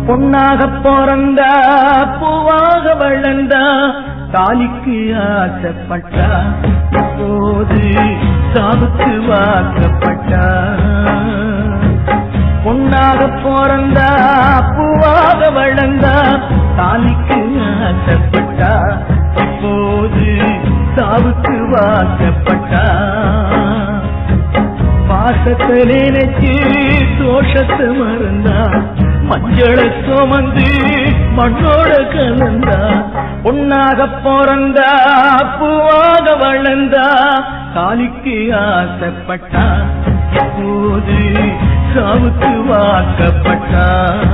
பொன்னாக பிறந்தா பூவாக வளர்ந்தா தாலிக்கு ஆசைப்பட்டா இப்போது சாவுக்கு வாக்கப்பட்டா பொன்னாக பிறந்தா பூவாக வளர்ந்தா தாலிக்கு ஆசைப்பட்டா இப்போது சாவுக்கு வாக்கப்பட்டா பாசத்தை நினைச்சு தோஷத்தை மறந்தா மஞ்சள சுமந்து மண்ணோட கலந்தா பொன்னாக பிறந்தா பூவாக வளர்ந்தா காலிக்கு ஆசைப்பட்டா இப்போது சாவுக்கு வாக்கப்பட்டா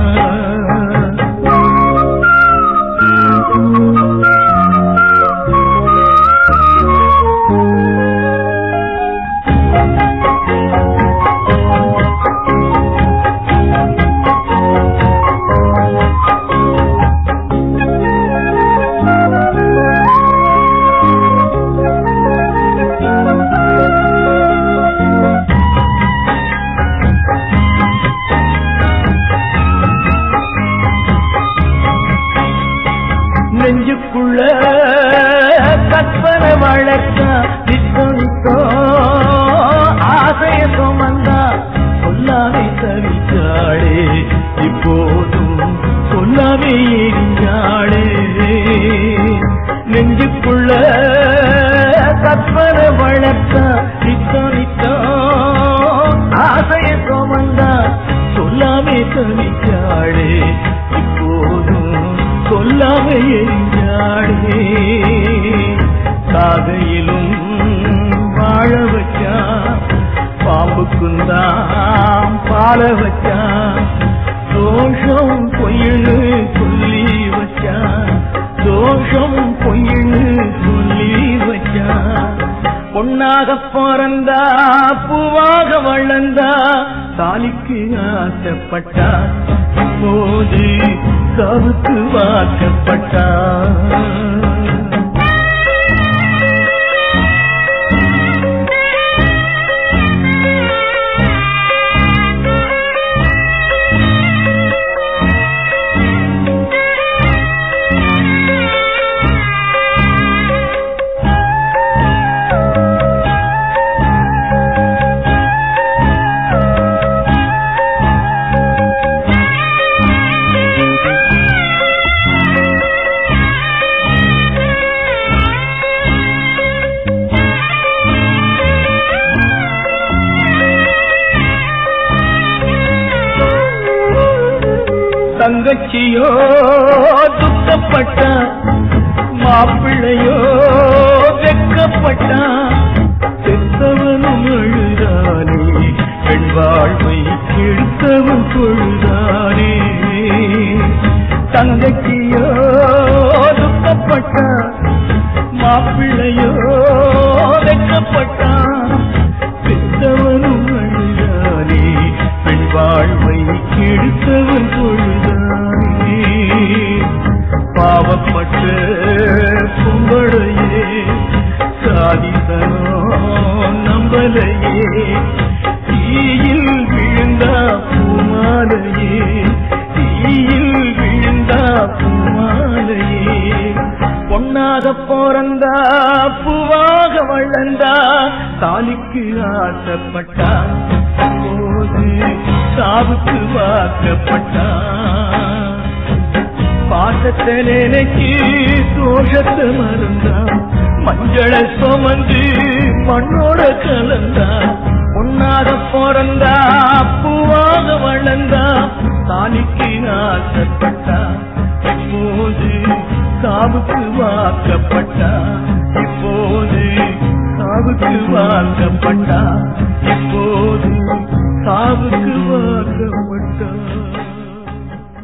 நெஞ்சுக்குள்ள கற்பனை வளர்த்தா நித்தோ நித்தோ ஆசைய சுமந்தா சொல்லாமே தவிச்சாளே இப்போதும் சொல்லாமே எரிஞ்சாளே நெஞ்சுக்குள்ள கற்பனை வளர்த்தா நித்தோ நித்தோ ஆசைய சுமந்தா சொல்லாமே தவிச்சாளே இப்போதும் சொல்லாம எரிஞ்சாடே காதையிலும் வாழ வச்சா பாம்புக்குந்தான் பால வச்சா தோஷம் பொய்னு சொல்லி வச்சா தோஷம் பொய்னு சொல்லி வச்சா பொன்னாக பிறந்தா பூவாக வளர்ந்தா தாலிக்கு ஆசைப்பட்டா போது சாவுக்கு வாக்கப்பட்டா தங்கச்சியோ துக்கப்பட்டா மாப்பிள்ளையோ வெக்கப்பட்டா செத்தவனும் அழுதானே பெண் வாழ்வை கெடுத்தவன் பொழுதானே தங்கச்சியோ துக்கப்பட்டா மாப்பிள்ளையோ வெக்கப்பட்டா பெத்தவனும் அழுதானே பெண் வாழ்வை கெடுத்தவன் பொழுதானே பாவப்பட்ட கும்படையே சாதித்தனோ நம்பலையே தீயில் விழுந்தா பூமாலையே தீயில் விழுந்தா பூமாலையே பொன்னாக பிறந்தா பூவாக வளர்ந்தா தாலிக்கு ஆசைப்பட்டா போது சாவுக்கு வாக்கப்பட்டா பாசத்தை நினைச்சு தோஷத்தை மறந்தா மஞ்சள சுமந்து மண்ணோட கலந்தா பொன்னாக பிறந்தா பூவாக வளர்ந்தா தாலிக்கு ஆசைப்பட்டா இப்போது சாவுக்கு வாக்கப்பட்டா இப்போது சாவுக்கு வாக்கப்பட்டா இப்போது சாவுக்கு வாக்கப்பட்டா